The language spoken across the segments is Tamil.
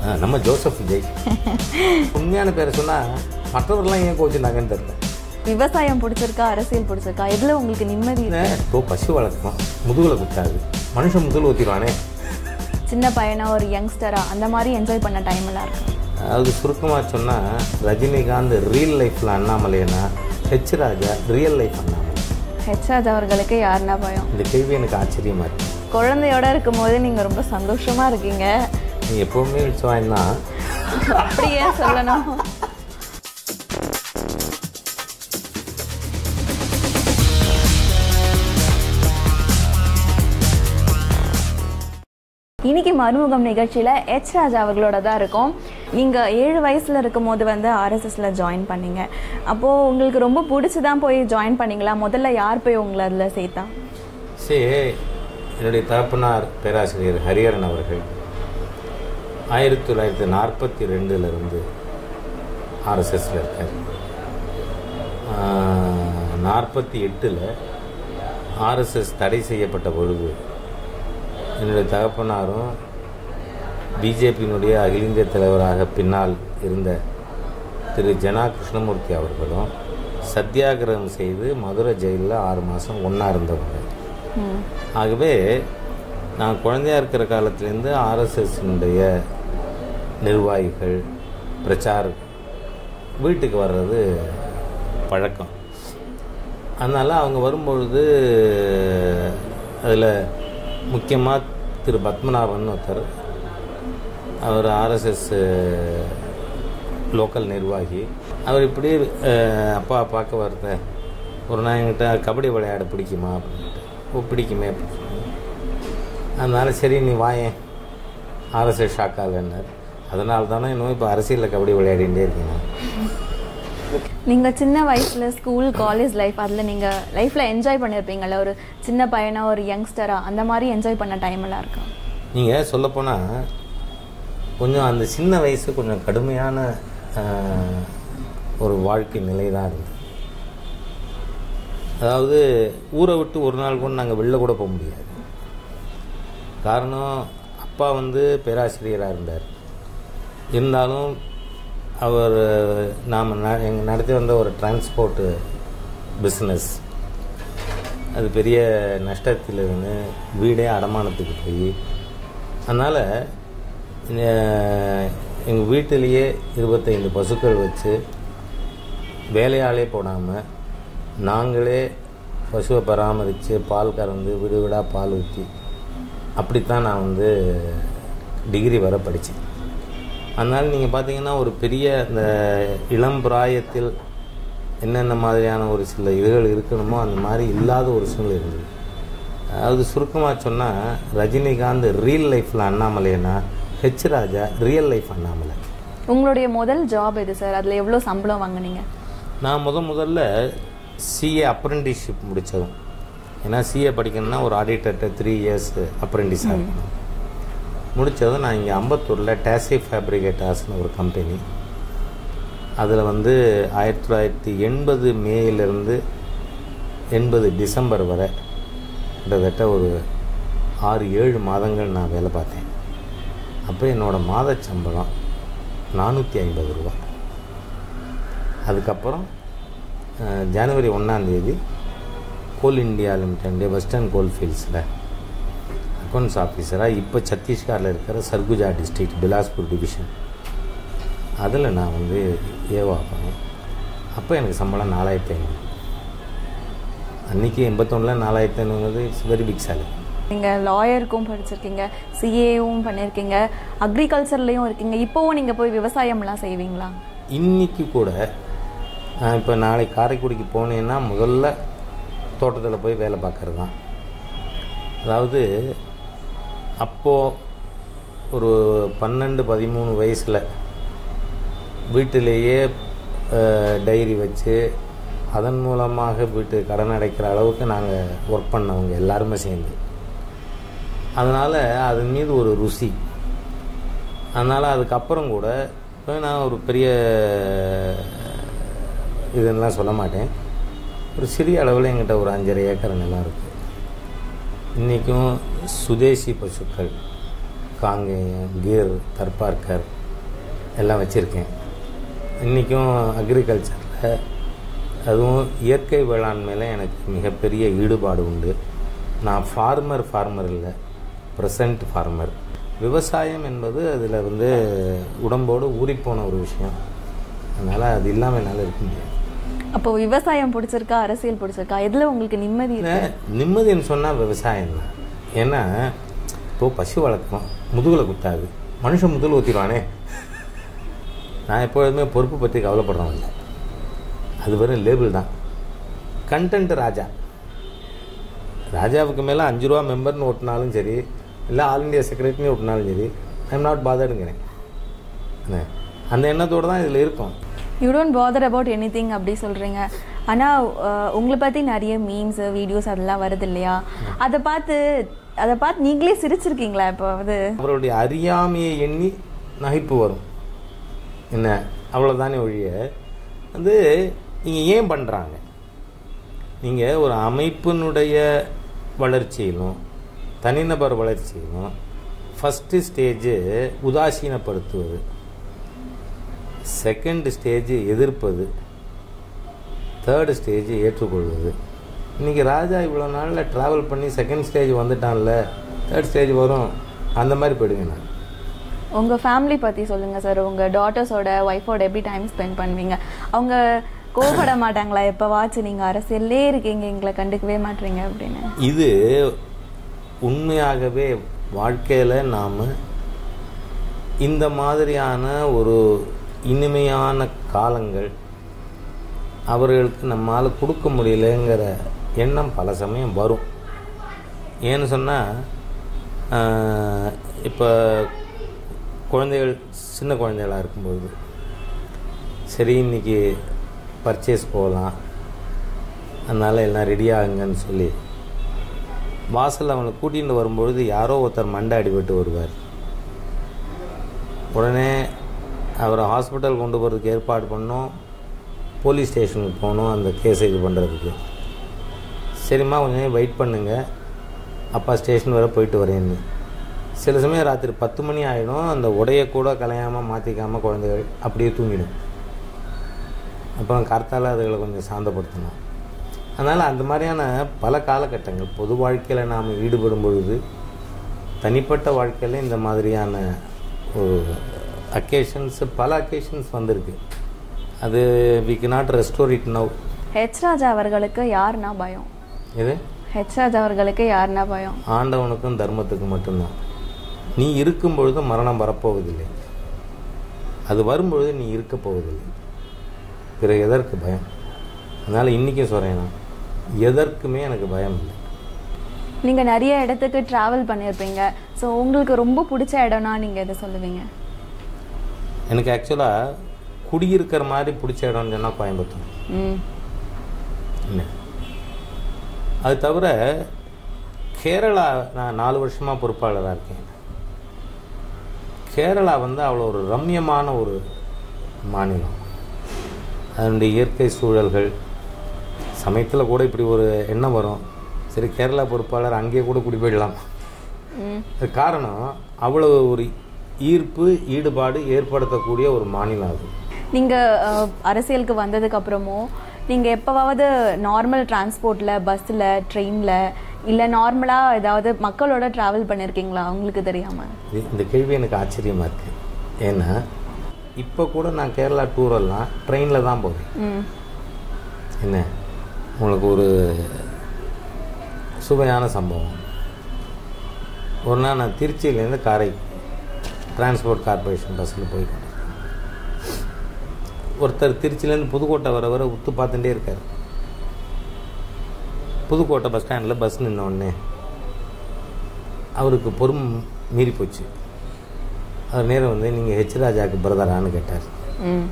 ஆ, நம்ம ஜோசப் விஜய் உண்மையான பேரை சொன்னால் மற்றவர்கள்லாம் ஏன் கோச்சுனாங்கன்னு தெரியல விவசாயம் பிடிச்சிருக்கா அரசியல் பிடிச்சிருக்கா எதுல உங்களுக்கு நிம்மதி இருக்கு? இப்போ பசு வளர்க்கணும் முதுகுல குத்தாது மனுஷன் முதுகுல ஊற்றிடுவானே சின்ன பையனா ஒரு யங்ஸ்டரா அந்த மாதிரி என்ஜாய் பண்ண டைம் எல்லாம் இருக்கு அதாவது சுருக்கமாக சொன்னால் ரஜினிகாந்த் ரியல் லைஃப்பில் அண்ணாமலைனா H Raja real life Annamalai ஹெச்ராஜ் அவர்களுக்கு யாருன்னா பயம் இந்த கேள்வி எனக்கு ஆச்சரியமாக இருக்கு குழந்தையோட இருக்கும்போது நீங்க ரொம்ப சந்தோஷமா இருக்கீங்க நீ எப்போவுமே வச்சுவாயின்னா அப்படியே சொல்லணும் இன்னைக்கு மறுமுகம் நிகழ்ச்சியில் எச் ராஜா அவர்களோட தான் இருக்கோம் நீங்கள் ஏழு வயசில் இருக்கும்போது வந்து ஆர்எஸ்எஸ்ல ஜாயின் பண்ணீங்க அப்போது உங்களுக்கு ரொம்ப பிடிச்சி தான் போய் ஜாயின் பண்ணீங்களா முதல்ல யார் போய் உங்களை அதில் சேர்த்தா சரி என்னுடைய தகப்பனார் பேராசிரியர் ஹரிஹரன் அவர்கள் ஆயிரத்தி தொள்ளாயிரத்தி நாற்பத்தி ரெண்டுலேருந்து ஆர்எஸ்எஸில் இருக்கார் நாற்பத்தி எட்டில் ஆர்எஸ்எஸ் தடை செய்யப்பட்ட பொழுது என்னுடைய தகப்பனாரும் பிஜேபியினுடைய அகில இந்திய தலைவராக பின்னால் இருந்த திரு ஜனா கிருஷ்ணமூர்த்தி அவர்களும் சத்தியாகிரகம் செய்து மதுரை ஜெயிலில் ஆறு மாதம் ஒன்றா இருந்தவங்க ஆகவே நான் குழந்தையா இருக்கிற காலத்துலேருந்து ஆர்எஸ்எஸ்னுடைய நிர்வாகிகள் பிரச்சார வீட்டுக்கு வர்றது பழக்கம் அதனால் அவங்க வரும்பொழுது அதில் முக்கியமாக திரு பத்மநாபன் ஒருத்தர் அவர் ஆர்எஸ்எஸ் லோக்கல் நிர்வாகி அவர் இப்படி அஹ், அப்பா பார்க்க வருத ஒரு நாள் என்கிட்ட கபடி விளையாட பிடிக்குமா அப்படின்ட்டு ஓ பிடிக்குமே அப்படின்னு சொன்னாங்க. அதனால சரி நீ வாயேன் ஆர்எஸ்எஸ் ஷாக்காலன்னார் அதனால தானே இன்னும் இப்போ அரசியலில் கபடி விளையாடிட்டே இருக்கீங்க நீங்கள் சின்ன வயசில் ஸ்கூல் காலேஜ் லைஃப் அதில் நீங்கள் லைஃப்பில் என்ஜாய் பண்ணியிருப்பீங்கள்ல ஒரு சின்ன பையனா ஒரு யங்ஸ்டரா அந்த மாதிரி என்ஜாய் பண்ண டைம் எல்லாம் இருக்கா நீங்கள் சொல்லப்போனால் கொஞ்சம் அந்த சின்ன வயசு கொஞ்சம் கடுமையான ஆஹ், ஒரு வாழ்க்கை நிலை தான் இருந்தது அதாவது ஊரை விட்டு ஒரு நாள் கூட நாங்கள் வெளில கூட போக முடியாது காரணம் அப்பா வந்து பேராசிரியராக இருந்தார் இருந்தாலும் அவர் நாம் எங்கள் நடத்தி வந்த ஒரு டிரான்ஸ்போர்ட்டு பிஸ்னஸ் அது பெரிய நஷ்டத்தில் இருந்து வீடே அடமானத்துக்கு போய் அதனால் எங்கள் வீட்டிலேயே இருபத்தைந்து பசுக்கள் வச்சு வேலையாளே போடாமல் நாங்களே பசுவை பராமரித்து பால் கறந்து வீடு வீடாக பால் ஊற்றி அப்படித்தான் நான் வந்து டிகிரி வர படித்தேன் அதனால் நீங்கள் பார்த்தீங்கன்னா ஒரு பெரிய இந்த இளம் பிராயத்தில் என்னென்ன மாதிரியான ஒரு சில இதுகள் இருக்கணுமோ அந்த மாதிரி இல்லாத ஒரு சூழ்நிலை இருந்தது அதாவது சுருக்கமாக சொன்னால் ரஜினிகாந்த் ரியல் லைஃப்பில் அண்ணாமலைனா H Raja real life Annamalai உங்களுடைய முதல் ஜாப் எது சார் அதில் எவ்வளோ சம்பளம் வாங்குனீங்க நான் முத முதல்ல சிஏ அப்ரெண்டிஸ்ஷிப் முடித்ததும் ஏன்னா சிஏ படிக்கணும்னா ஒரு ஆடிட்டர்கிட்ட த்ரீ இயர்ஸ் அப்ரெண்டிஸாக இருக்கணும் முடித்ததும் நான் இங்கே அம்பத்தூரில் டேசி ஃபேப்ரிகேட்டர்ஸ்னு ஒரு கம்பெனி அதில் வந்து ஆயிரத்தி தொள்ளாயிரத்தி எண்பது மேயிலிருந்து எண்பது டிசம்பர் வரை கிட்டத்தட்ட ஒரு ஆறு ஏழு மாதங்கள் நான் வேலை பார்த்தேன் அப்போ என்னோடய மாத சம்பளம் நானூற்றி ஐம்பது ரூபா அதுக்கப்புறம் அஹ், ஜனவரி ஒன்றாந்தேதி coal India limited western coal ஃபீல்ட்ஸில் அக்கௌண்ட்ஸ் ஆஃபீஸராக இப்போ சத்தீஸ்கரில் இருக்கிற சர்குஜா டிஸ்ட்ரிக்ட் பிலாஸ்பூர் டிவிஷன் அதில் நான் வந்து ஏவா பண்ணேன் அப்போ எனக்கு சம்பளம் நாலாயிரத்தி ஐநூறு அன்றைக்கி எண்பத்தொன்னில் நாலாயிரத்தி ஐநூறுங்கிறது இட்ஸ் வெரி பிக் சேலரி நீங்கள் லாயருக்கும் படிச்சிருக்கீங்க சிஏவும் பண்ணியிருக்கீங்க அக்ரிகல்ச்சர்லேயும் இருக்கீங்க இப்போவும் நீங்கள் போய் விவசாயம்லாம் செய்வீங்களா இன்னைக்கு கூட நான் இப்போ நாளைக்கு காரைக்குடிக்கு போனேன்னா முதல்ல தோட்டத்தில் போய் வேலை பார்க்கறது தான் அதாவது அப்போது ஒரு பன்னெண்டு பதிமூணு வயசில் வீட்டிலேயே டைரி வச்சு அதன் மூலமாக வீட்டு கடன் அடைக்கிற அளவுக்கு நாங்கள் ஒர்க் பண்ணவங்க எல்லாருமே சேர்ந்து அதனால் அதன் மீது ஒரு ருசி அதனால் அதுக்கப்புறம் கூட இப்போ நான் ஒரு பெரிய இதெல்லாம் சொல்ல மாட்டேன் ஒரு சிறிய அளவில் எங்கிட்ட ஒரு அஞ்சரை ஏக்கர் நிலம் இருக்குது இன்றைக்கும் சுதேசி பசுக்கள் காங்கேயம் கீர் தர்பார்க்கர் எல்லாம் வச்சுருக்கேன் இன்றைக்கும் அக்ரிகல்ச்சரில் அதுவும் இயற்கை வேளாண்மையில் எனக்கு மிகப்பெரிய ஈடுபாடு உண்டு நான் ஃபார்மர் ஃபார்மர் இல்லை ப்ரெசண்ட் ஃபார்மர் விவசாயம் என்பது அதில் வந்து உடம்போடு ஊறிப்போன ஒரு விஷயம் அதனால் அது இல்லாமல் என்னால் இருக்க முடியாது அப்போ விவசாயம் பிடிச்சிருக்கா அரசியல் பிடிச்சிருக்கா எதுல உங்களுக்கு நிம்மதி இல்ல, இருக்கு நிம்மதின்னு சொன்னால் விவசாயம் தான் ஏன்னா இப்போ பசு வளர்க்குறோம் முதுகில் குத்தாது மனுஷன் முதுகில் ஊற்றிடுவானே நான் எப்பொழுதுமே பொறுப்பு பற்றி கவலைப்படுறவன் இல்லை அது வெறும் லேபிள் தான் கண்டென்ட் ராஜா ராஜாவுக்கு மேலே அஞ்சு ரூபா மெம்பர்னு ஓட்டினாலும் சரி இல்லை ஆல் இந்தியா செக்ரட்டரின்னு ஓட்டினாலும் சரி ஐம் நாட் பாதர்ங்கிறேன் என்ன அந்த எண்ணத்தோடு தான் இதில் இருக்கும் you don't bother about anything அப்படி சொல்றீங்க ஆனா அஹ், உங்களை பத்தி நிறைய மீம்ஸ் வீடியோஸ் அதெல்லாம் வருது இல்லையா அதை பார்த்து அதை பார்த்து நீங்களே சிரிச்சிருக்கீங்களா இப்போ அது அவருடைய அறியாமையை எண்ணி நகைப்பு வரும் என்ன அவ்வளோதானே ஒழிய வந்து நீங்கள் ஏன் பண்ணுறாங்க நீங்கள் ஒரு அமைப்பினுடைய வளர்ச்சியிலும் தனிநபர் வளர்ச்சியிலும் ஃபஸ்ட்டு ஸ்டேஜு உதாசீனப்படுத்துவது செகண்ட் ஸ்டேஜ் எதிர்ப்பது தேர்டு ஸ்டேஜ் ஏற்றுக்கொள்வது இன்றைக்கி ராஜா இவ்வளோ நாளில் ட்ராவல் பண்ணி செகண்ட் ஸ்டேஜ் வந்துட்டான்ல தேர்ட் ஸ்டேஜ் வரும் அந்த மாதிரி போயிடுங்க நான் உங்க ஃபேமிலி பத்தி சொல்லுங்க சார் உங்க டாட்டர்ஸோட ஒய்ஃபோட எப்படி டைம் ஸ்பெண்ட் பண்ணுவீங்க அவங்க கோவப்பட மாட்டாங்களா எப்பவாச்சும் நீங்க அரசியல்லே இருக்கீங்க எங்களை கண்டுக்கவே மாட்டீங்க அப்படின்னு இது உண்மையாகவே வாழ்க்கையில் நாம் இந்த மாதிரியான ஒரு இனிமையான காலங்கள் அவர்களுக்கு நம்மால் கொடுக்க முடியலங்கிற எண்ணம் பல சமயம் வரும் ஏன்னு சொன்னால் இப்போ குழந்தைகள் சின்ன குழந்தைகளாக இருக்கும்போது சரி இன்னைக்கு பர்ச்சேஸ் போகலாம் அதனால் எல்லாம் ரெடி ஆகுங்கன்னு சொல்லி வாசலில் அவனை கூட்டிகிட்டு வரும்பொழுது யாரோ ஒருத்தர் மண்டை அடிபட்டு வருவார் உடனே அவரை ஹாஸ்பிட்டல் கொண்டு போகிறதுக்கு ஏற்பாடு பண்ணோம் போலீஸ் ஸ்டேஷனுக்கு போகணும் அந்த கேஸை இது பண்ணுறதுக்கு சரிம்மா கொஞ்ச நேரம் வெயிட் பண்ணுங்க அப்பா ஸ்டேஷன் வரை போயிட்டு வரேன்னு சில சமயம் ராத்திரி பத்து மணி ஆகிடும் அந்த உடைய கூட கலையாமல் மாற்றிக்காமல் குழந்தைகள் அப்படியே தூங்கிடும் அப்புறம் கர்த்தால அதுகளை கொஞ்சம் சாந்தப்படுத்தணும் அதனால் அந்த மாதிரியான பல காலகட்டங்கள் பொது வாழ்க்கையில் நாம் ஈடுபடும் பொழுது தனிப்பட்ட வாழ்க்கையில் இந்த மாதிரியான ஒரு அக்கேஷன்ஸ் பல அக்கேஷன்ஸ் வந்திருக்கு அது we not restore it now H Raja அவர்களுக்கு யாருன்னா பயம் இது ஹெச் ராஜா அவர்களுக்கு யாருன்னா பயம் ஆண்டவனுக்கும் தர்மத்துக்கும் மட்டும்தான் நீ இருக்கும் பொழுது மரணம் வரப்போவதில்லை அது வரும்பொழுது நீ இருக்க போவதில்லை பிறகு எதற்கு பயம் அதனால் இன்றைக்கும் சொல்கிறேன் நான் எதற்குமே எனக்கு பயம் இல்லை நீங்க நிறைய இடத்துக்கு டிராவல் பண்ணியிருப்பீங்க ஸோ உங்களுக்கு ரொம்ப பிடிச்ச இடம்னா நீங்க எதை சொல்லுவீங்க எனக்கு ஆக்சுவலாக குடியிருக்கிற மாதிரி பிடிச்ச இடம்னு சொன்னால் கோயம்புத்தூர் ம் என்ன அது தவிர கேரளா நான் நாலு வருஷமாக பொறுப்பாளராக இருக்கேன் கேரளா வந்து அவ்வளோ ஒரு ரம்யமான ஒரு மாநிலம் அதனுடைய இயற்கை சூழல்கள் சமயத்தில் கூட இப்படி ஒரு எண்ணம் வரும் சரி கேரளா பொறுப்பாளர் அங்கேயே கூட குடி போயிடலாம் ம் அது காரணம் அவ்வளவு ஒரு ஈர்ப்பு ஈடுபாடு ஏற்படுத்தக்கூடிய ஒரு மாநிலம் அது நீங்க அஹ், அரசியலுக்கு வந்ததுக்கு அப்புறமும் நீங்க எப்பவாவது நார்மல் டிரான்ஸ்போர்ட்ல பஸ்ல ட்ரெயின்ல இல்ல நார்மலா ஏதாவது மக்களோட டிராவல் பண்ணிருக்கீங்களா உங்களுக்கு தெரியாம இது- இந்த கேள்வி எனக்கு ஆச்சரியமாக இருக்குது ஏன்னா இப்போ கூட நான் கேரளா டூரெல்லாம் ட்ரெயினில் தான் போவேன் ம் என்ன உங்களுக்கு ஒரு சுவையான சம்பவம் ஒரு நாள் நான் திருச்சியிலேருந்து காரை டிரான்ஸ்போர்ட் கார்ப்பரேஷன் பஸ்ஸில் போய் கொண்டிருக்கேன். ஒருத்தர் திருச்சியிலேருந்து புதுக்கோட்டை வர வர உத்து பார்த்துட்டே இருக்கார் புதுக்கோட்டை பஸ் ஸ்டாண்டில் பஸ் நின்ன உடனே அவருக்கு பொறும் மீறி போச்சு அவர் நேரம் வந்து நீங்கள் ஹெச் ராஜாவுக்கு பிரதரான்னு கேட்டார் ம்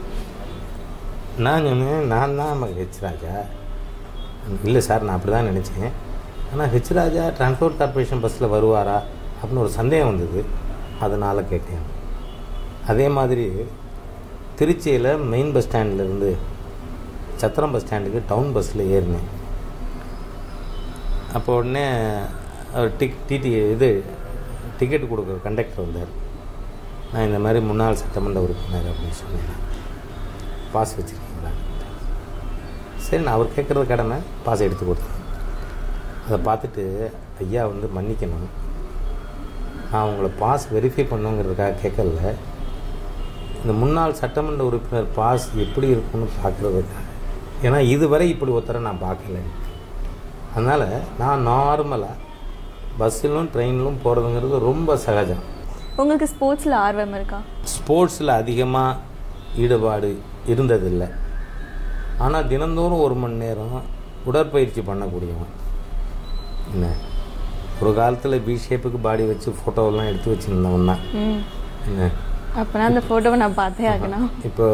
நான் சொன்னேன் நான் தான் நமக்கு ஹெச் ராஜா இல்லை சார் நான் அப்படி தான் நினச்சேன் ஆனால் ஹெச் ராஜா டிரான்ஸ்போர்ட் கார்ப்பரேஷன் பஸ்ஸில் வருவாரா அப்படின்னு ஒரு சந்தேகம் வந்தது அதனால் கேட்டேன் அதே மாதிரி திருச்சியில் மெயின் பஸ் ஸ்டாண்ட்லேருந்து சத்திரம் பஸ் ஸ்டாண்டுக்கு டவுன் பஸ்ஸில் ஏறினேன் அப்போ உடனே அவர் டிக் டிடி இது டிக்கெட் கொடுக்குற கண்டக்டர் வந்தார் நான் இந்த மாதிரி முன்னாள் சட்டமன்ற உறுப்பினர் அப்படின்னு சொன்னேன் பாஸ் வச்சுருக்கீங்களா சரி நான் அவர் கேட்குறது கடமை பாஸ் எடுத்து கொடுத்தேன் அதை பார்த்துட்டு ஐயா வந்து மன்னிக்கணும் நான் உங்களை பாஸ் வெரிஃபை பண்ணுங்கிறதுக்காக கேட்கல இந்த முன்னாள் சட்டமன்ற உறுப்பினர் பாஸ் எப்படி இருக்கும்னு பார்க்குறதுக்காக ஏன்னா இதுவரை இப்படி ஒருத்தரை நான் பார்க்கல அதனால் நான் நார்மலாக பஸ்ஸிலும் ட்ரெயினிலும் போகிறதுங்கிறது ரொம்ப சகஜம் உங்களுக்கு ஸ்போர்ட்ஸில் ஆர்வம் இருக்கா ஸ்போர்ட்ஸில் அதிகமாக ஈடுபாடு இருந்ததில்லை ஆனால் தினந்தோறும் ஒரு மணி நேரம் உடற்பயிற்சி பண்ணக்கூடியவன் என்ன ஒரு காலத்தில் பி ஷேப்புக்கு பாடி வச்சு ஃபோட்டோவெல்லாம் எடுத்து வச்சுருந்தவன் தான் ம் என்ன அப்போனா அந்த ஃபோட்டோவை நான் பார்த்தே ஆகணும் இப்போ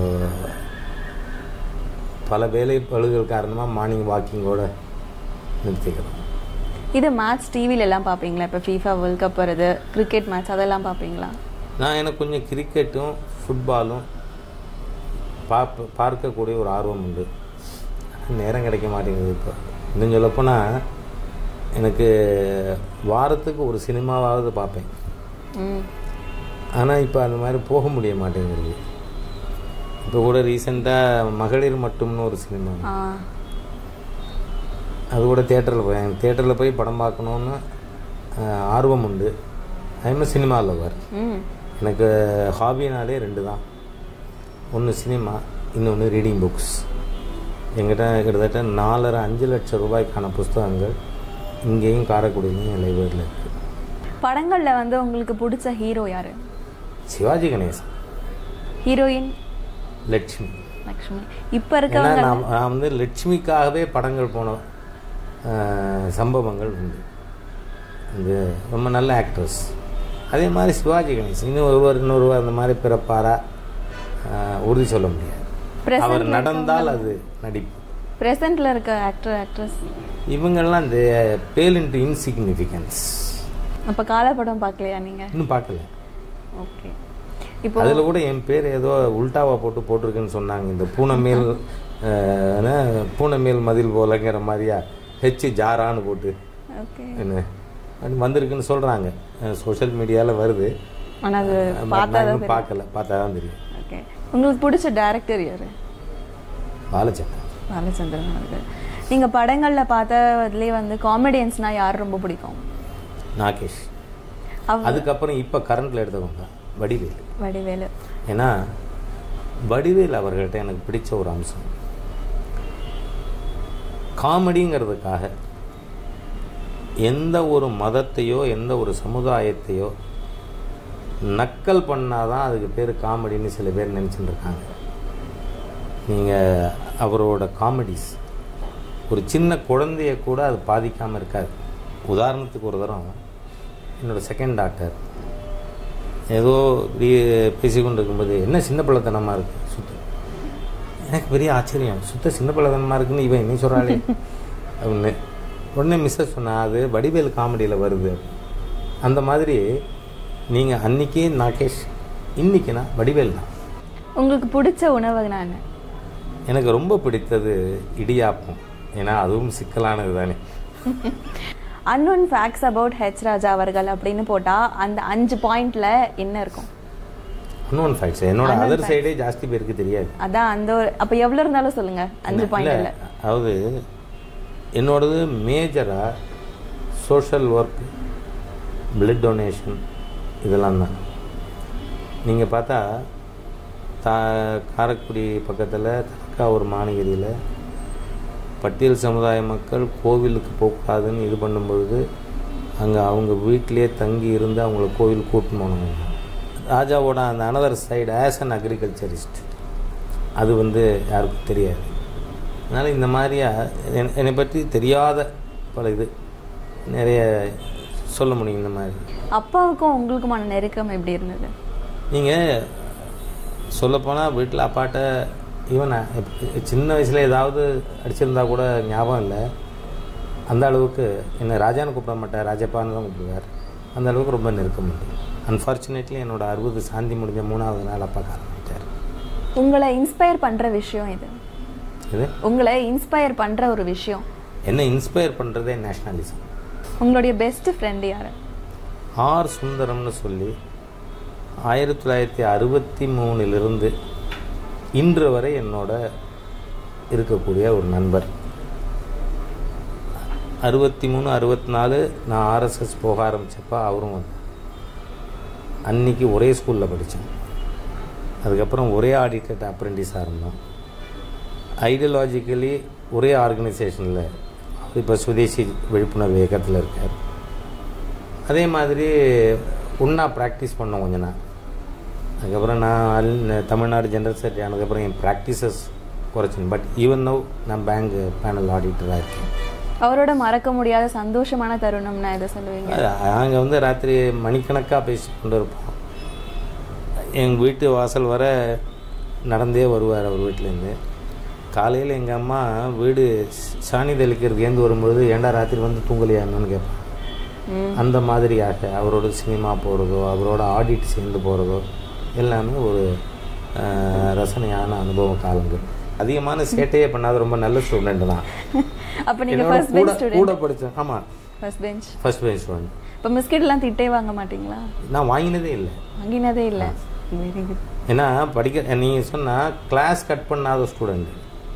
பல வேலை பழுகள் காரணமாக மார்னிங் வாக்கிங்கோட நிறுத்திக்கிறோம் இது மேட்ச் டிவில எல்லாம் பார்ப்பீங்களா இப்போ ஃபீஃபா வேர்ல்ட் கப் வருது கிரிக்கெட் மேட்ச் அதெல்லாம் பார்ப்பீங்களா நான் எனக்கு கொஞ்சம் கிரிக்கெட்டும் ஃபுட்பாலும் பார்ப்ப பார்க்கக்கூடிய ஒரு ஆர்வம் உண்டு நேரம் கிடைக்க மாட்டேங்குது இப்போ இன்னும் சொல்லப்போனால் எனக்கு வாரத்துக்கு ஒரு சினிமாவாவது பார்ப்பேன் ம் ஆனால் இப்போ அந்த மாதிரி போக முடிய மாட்டேங்குது இப்போ கூட ரீசெண்டாக மகளிர் மட்டும்னு ஒரு சினிமா ஆ அது கூட தேட்டரில் போய் எனக்கு தேட்டரில் போய் படம் பார்க்கணுன்னு அஹ், ஆர்வம் உண்டு அதேமாதிரி சினிமா லவர் ம் எனக்கு ஹாபினாலே ரெண்டு தான் ஒன்று சினிமா இன்னொன்று ரீடிங் புக்ஸ் எங்கிட்ட கிட்டத்தட்ட நாலரை அஞ்சு லட்சம் ரூபாய்க்கான புஸ்தகங்கள் இங்கேயும் காரைக்குடியிலையும் என் லைப்ரரியில் இருக்குது படங்களில் வந்து உங்களுக்கு பிடிச்ச ஹீரோ யாரு சிவாஜி கணேசன் ஹீரோயின் லட்சுமி லக்ஷ்மி இப்போ ஏன்னா இருக்கவங்க நான் நான் வந்து லட்சுமிக்காகவே படங்கள் போன அஹ், சம்பவங்கள் உண்டு இது ரொம்ப நல்ல ஆக்ட்ரஸ் அதே மாதிரி சிவாஜி கணேசன் இன்னும் ஒருவர் இன்னொருவர் அந்த மாதிரி பிறப்பாரா அஹ், உறுதி சொல்ல முடியாது Present அவர் ல நடந்தால் அது நடிப்பு ப்ரெசென்ட்ல இருக்க ஆக்டர் ஆக்ட்ரஸ் இவங்கெல்லாம் இந்த பேல் இன்ட்டு இன்சிக்னிஃபிகன்ஸ் அப்போ காலப்படம் பார்க்கலையா நீங்கள் இன்னும் பார்க்கல ஓகே இப்போ அதில் கூட என் பேர் ஏதோ உல்டாவா போட்டு போட்டிருக்குன்னு சொன்னாங்க இந்த பூனைமேல் அஹ், என்ன, பூனைமேல் மதில் போலங்கிற மாதிரியா ஹெச் ஜாரான்னு போட்டு ஓகே என்ன அது வந்திருக்குன்னு சொல்கிறாங்க சோஷியல் மீடியாவில் வருது ஆனால் அது But பார்த்தா நான் தான் இன்னும் பார்க்கல பார்த்தா தான் தெரியும் ஓகே உங்களுக்கு பிடிச்ச டேரக்டர் யாரு பாலச்சந்திரன் பாலச்சந்திரன் அவர்கள் நீங்கள் படங்களில் பார்த்ததுலேயே வந்து காமெடியன்ஸ்னா யார் ரொம்ப பிடிக்கும் நாகேஷ் அவ அதுக்கப்புறம் இப்போ கரண்ட்டில் எடுத்தவங்க வடிவேல் வடிவேலு ஏன்னா வடிவேல் அவர்கள்ட்ட எனக்கு பிடிச்ச ஒரு அம்சம் காமெடிங்கிறதுக்காக எந்த ஒரு மதத்தையோ எந்த ஒரு சமுதாயத்தையோ நக்கல் பண்ணாதான் அதுக்கு பேர் காமெடின்னு சில பேர் நினச்சிட்டு இருக்காங்க நீங்கள் அவரோட காமெடிஸ் ஒரு சின்ன குழந்தைய கூட அது பாதிக்காமல் இருக்காது உதாரணத்துக்கு ஒரு தரம் என்னோட செகண்ட் டாக்டர் ஏதோ இப்படி பேசிக்கொண்டு இருக்கும்போது என்ன சின்ன பிள்ளைத்தனமாக இருக்குது சுத்த எனக்கு பெரிய ஆச்சரியம் சுத்த சின்ன பிள்ளைத்தனமாக இருக்குன்னு இவன் என்ன சொல்கிறாளே அப்படின்னு உடனே மிஸ்ஸஸ் சொன்னா அது வடிவேல் காமெடியில் வருது அந்த மாதிரி நீங்கள் அன்னைக்கு நாகேஷ் இன்னைக்கு நான் வடிவேல் தான் உங்களுக்கு பிடிச்ச உணவு நான் எனக்கு ரொம்ப பிடித்தது இடியாப்பம் ஏன்னா அதுவும் சிக்கலானது தானே unknown facts about H Raja அவர்கள் அப்படின்னு போட்டால் அந்த அஞ்சு பாயிண்ட்ல என்ன இருக்கும் இன்னொன்று ஃபேக்ட்ஸ் என்னோட அதர் சைடே ஜாஸ்தி பேருக்கு தெரியாது அதான் அந்த ஒரு அப்போ எவ்வளோ இருந்தாலும் சொல்லுங்க அஞ்சு இல்ல, பாயிண்ட்ல அதாவது என்னோடது மேஜராக சோஷியல் ஒர்க் பிளட் டொனேஷன் இதெல்லாம் தான் நீங்கள் பார்த்தா தா காரைக்குடி பக்கத்தில் தலக்காவூர் மாநகரியில் பட்டியல் சமுதாய மக்கள் கோவிலுக்கு போகக்கூடாதுன்னு இது பண்ணும்பொழுது அங்கே அவங்க வீட்டிலேயே தங்கி இருந்து அவங்கள கோவில் கூட்டின்னு போனாங்க ராஜாவோட அந்த another side as an agriculturist அது வந்து யாருக்கும் தெரியாது அதனால் இந்த மாதிரியா என்- என்னை பற்றி தெரியாத பல இது நிறைய சொல்ல முடியும் இந்த மாதிரி அப்பாவுக்கும் உங்களுக்குமான நெருக்கம் எப்படி இருந்தது நீங்கள் சொல்லப்போனால் வீட்டில் அப்பாட்ட ஈவன் சின்ன வயசில் ஏதாவது அடிச்சிருந்தா கூட ஞாபகம் இல்லை அந்த அளவுக்கு என்னை ராஜான்னு கூப்பிட மாட்டார் ராஜப்பான்னு தான் கூப்பிடுவார் அந்த அளவுக்கு ரொம்ப நெருக்கம் உண்டு அன்ஃபார்ச்சுனேட்லி என்னோட அறுபது சாந்தி முடிஞ்ச மூணாவது நாள் அப்பா ஆரம்பித்தார் உங்களை இன்ஸ்பயர் பண்ற விஷயம் இது இது உங்களை இன்ஸ்பயர் பண்ற ஒரு விஷயம் என்னை இன்ஸ்பயர் பண்ணுறதே நேஷ்னலிசம் உங்களுடைய பெஸ்ட் ஃப்ரெண்ட் யாரு ஆர் சுந்தரம்னு சொல்லி ஆயிரத்தி தொள்ளாயிரத்தி அறுபத்தி மூணிலிருந்து இன்று வரை என்னோட இருக்கக்கூடிய ஒரு நண்பர் அறுபத்தி மூணு அறுபத்தி நாலு நான் ஆர்எஸ்எஸ் போக ஆரம்பித்தப்ப அவரும் வந்தார் அன்னைக்கு ஒரே ஸ்கூலில் படித்தோம் அதுக்கப்புறம் ஒரே ஆடிட்டட் அப்ரெண்டிஸாக இருந்தோம் ஐடியாலஜிக்கலி ஒரே ஆர்கனைசேஷனில் இப்போ சுதேசி விழிப்புணர்வு இயக்கத்தில் இருக்கார் அதே மாதிரி ஒன்றா ப்ராக்டிஸ் பண்ணோம் கொஞ்ச நாள் அதுக்கப்புறம் நான் அல்- தமிழ்நாடு ஜெனரல் செக்ரட்டரி ஆனதுக்கப்புறம் என் ப்ராக்டிசஸ் குறைச்சேன் பட் ஈவன் நவ் நான் பேங்க் பேனல் ஆடிட்டராக இருக்கேன் அவரோட மறக்க முடியாத சந்தோஷமான தருணம்னா எதை சொல்லுவீங்க நாங்கள் வந்து ராத்திரி மணிக்கணக்காக பேசி கொண்டு இருப்போம் எங்கள் வீட்டு வாசல் வர நடந்தே வருவார் அவர் வீட்டிலேருந்து காலையில் எங்கள் அம்மா வீடு சாணி தெளிக்கிறதுக்கு ஏந்து வரும்பொழுது ஏன்டா ராத்திரி வந்து தூங்கலையான்னு கேட்பேன் ம். அந்த மாதிரியாக அவரோட சினிமா போகிறதோ அவரோட ஆடிட் சேர்ந்து போகிறதோ எல்லாமே ஒரு அஹ், ரசனையான அனுபவ காலங்கள் அதிகமான சேட்டையே பண்ணாத ரொம்ப நல்ல ஸ்டூடெண்ட் தான் அப்ப நீங்க என்னோட ஃபர்ஸ்ட் கூட பெஞ்ச் ஸ்டூடெண்ட் கூட படித்தேன் ஆமாம் first bench first bench student இப்போ பிஸ்கெட் எல்லாம் திட்டே வாங்க மாட்டீங்களா நான் வாங்கினதே இல்லை வாங்கினதே இல்ல வெரி குட் ஏன்னா படிக்க நீங்கள் சொன்னால் கிளாஸ் கட் பண்ணாத ஸ்டூடெண்ட்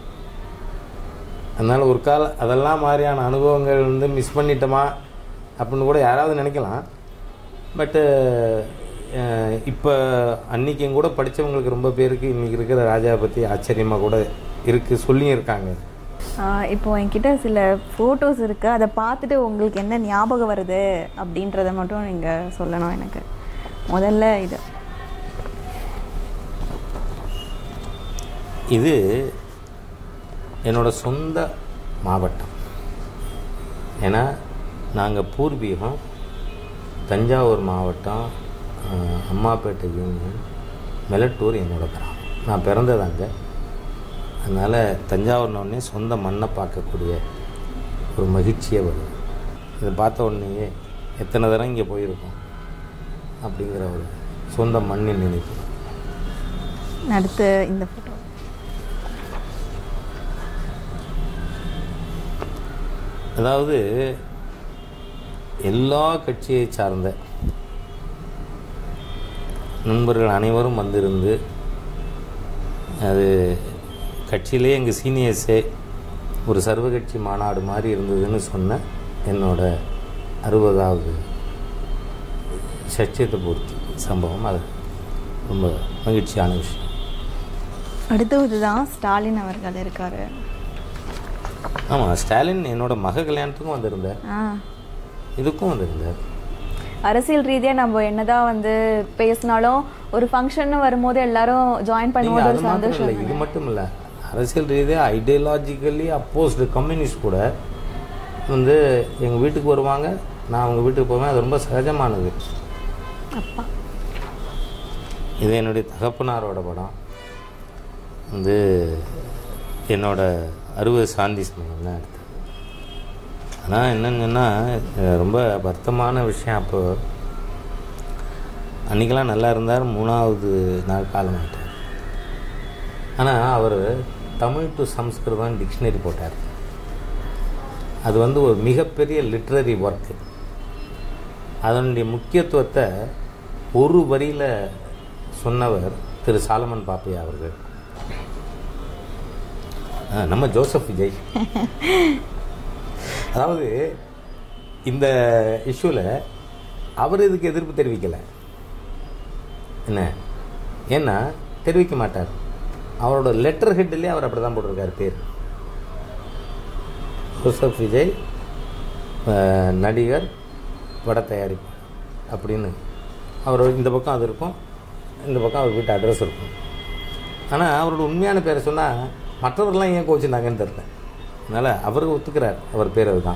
அதனால் ஒரு கால அதெல்லாம் மாதிரியான அனுபவங்கள் வந்து மிஸ் பண்ணிட்டோமா அப்படின்னு கூட யாராவது நினைக்கலாம் பட்டு இப்போ அன்னைக்கு என் கூட படித்தவங்களுக்கு ரொம்ப பேருக்கு இன்றைக்கி இருக்கிற ராஜா பற்றி ஆச்சரியமாக கூட இருக்குது சொல்லியும் இருக்காங்க இப்போ என்கிட்ட சில ஃபோட்டோஸ் இருக்கு அதை பார்த்துட்டு உங்களுக்கு என்ன ஞாபகம் வருது அப்படின்றத மட்டும் நீங்க சொல்லணும் எனக்கு முதல்ல இது இது என்னோட சொந்த மாவட்டம் ஏன்னா நாங்கள் பூர்வீகம் தஞ்சாவூர் மாவட்டம் அஹ், அம்மாப்பேட்டை யூனியன் மெலட்டூர் என்னோட கிராமம் நான் பிறந்தது அங்கே அதனால் தஞ்சாவூர்னோடனே சொந்த மண்ணை பார்க்கக்கூடிய ஒரு மகிழ்ச்சியே வருது இதை பார்த்த உடனேயே எத்தனை தடவை இங்கே போயிருக்கோம் அப்படிங்கிற ஒரு சொந்த மண்ணின் நினைப்பு அடுத்து இந்த ஃபோட்டோ அதாவது எல்லா கட்சியை சார்ந்த நண்பர்கள் அனைவரும் வந்திருந்து அது கட்சியிலே எங்கள் சீனியர்ஸே ஒரு சர்வகட்சி மாநாடு மாதிரி இருந்ததுன்னு சொன்ன என்னோட அறுபதாவது சட்சியத்தை பூர்த்தி சம்பவம் அது ரொம்ப மகிழ்ச்சியான விஷயம் அடுத்தது தான் ஸ்டாலின் அவர்கள் இருக்காரு ஆமாம் ஸ்டாலின் என்னோட மக கல்யாணத்துக்கும் வந்திருந்தார் ஆ இதுக்கும் வந்திருந்தார் அரசியல் ரீதியா நம்ம என்னதான் வந்து பேசினாலும் ஒரு ஃபங்க்ஷன் வரும்போது எல்லாரும் ஜாயின் நீங்க பண்ணும்போது அது ஒரு மாத்திரம் சந்தோஷம் இல்லை இது மட்டும் இல்லை அரசியல் ரீதியாக ஐடியாலஜிக்கலி அப்போஸ்டு கம்யூனிஸ்ட் கூட வந்து எங்கள் வீட்டுக்கு வருவாங்க நான் அவங்க வீட்டுக்கு போவேன் அது ரொம்ப சகஜமானது அப்பா இது என்னுடைய தகப்பனாரோட படம் வந்து என்னோட அறுபது சாந்தி சமயம் தான் எடுத்தது ஆனால் என்னன்னு சொன்னால் ரொம்ப வருத்தமான விஷயம் அப்போ அன்றைக்கெல்லாம் நல்லா இருந்தார் மூணாவது நாள் காலமாயிட்டார் ஆனால் அவர் தமிழ் டு சம்ஸ்கிருதம் டிக்ஷனரி போட்டார் அது வந்து ஒரு மிகப்பெரிய லிட்ரரி ஒர்க்கு அதனுடைய முக்கியத்துவத்தை ஒரு வரியில் சொன்னவர் திரு சாலமன் பாப்பையா அவர்கள் ஆ, நம்ம ஜோசப் விஜய் அதாவது இந்த இஷ்யூவில் அவர் இதுக்கு எதிர்ப்பு தெரிவிக்கலை என்ன ஏன்னா தெரிவிக்க மாட்டார் அவரோட லெட்டர் ஹெட்லேயே அவர் அப்படி தான் போட்டிருக்காரு பேர் ஜோசப் விஜய் அஹ், நடிகர் பட தயாரிப்பு அப்படின்னு அவர் இந்த பக்கம் அது இருக்கும் இந்த பக்கம் அவர் வீட்டு அட்ரஸ் இருக்கும் ஆனால் அவரோட உண்மையான பேரை சொன்னால் மற்றவர்கள்லாம் ஏன் கோச்சிருந்தாங்கன்னு தெரியல அதனால் அவர் ஒத்துக்கிறார் அவர் பேர் அதுதான்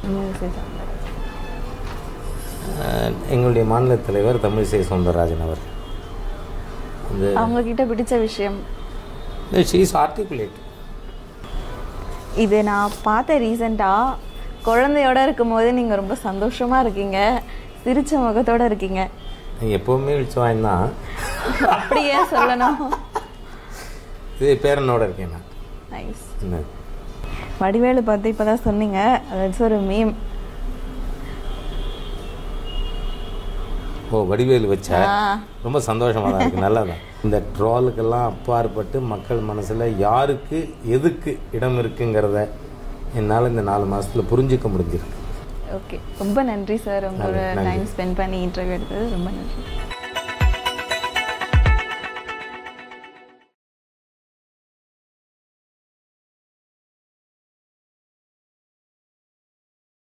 அஹ், எங்களுடைய மாநில தலைவர் தமிழிசை சவுந்தரராஜன் அவர் வந்து அவங்க கிட்ட பிடிச்ச விஷயம் ஷீ இஸ் ஆர்டிகுலேட் இது நான் பார்த்த ரீசெண்டாக குழந்தையோட இருக்கும்போது நீங்கள் ரொம்ப சந்தோஷமா இருக்கீங்க சிரிச்ச முகத்தோட இருக்கீங்க எப்போவுமே விழிச்சவாயின் தான் அப்படியே சொல்லணும் இது பேரனோட இருக்கேன் நான் நைஸ் என்ன வடிவேலு பார்த்து இப்போ தான் சொன்னீங்க அது ஒரு மீம் ஓ வடிவேலு வச்ச ஆ. ரொம்ப சந்தோஷமாக தான் இருக்குது நல்லா தான் இந்த ட்ராலுக்கெல்லாம் அப்பாற்பட்டு மக்கள் மனசில் யாருக்கு எதுக்கு இடம் இருக்குங்கிறத என்னால் இந்த நாலு மாதத்தில் புரிஞ்சிக்க முடிஞ்சிருக்கு ஓகே ரொம்ப நன்றி சார் உங்களோட நன்றி. டைம் ஸ்பெண்ட் பண்ணி இன்டர்வியூ எடுத்தது ரொம்ப நன்றி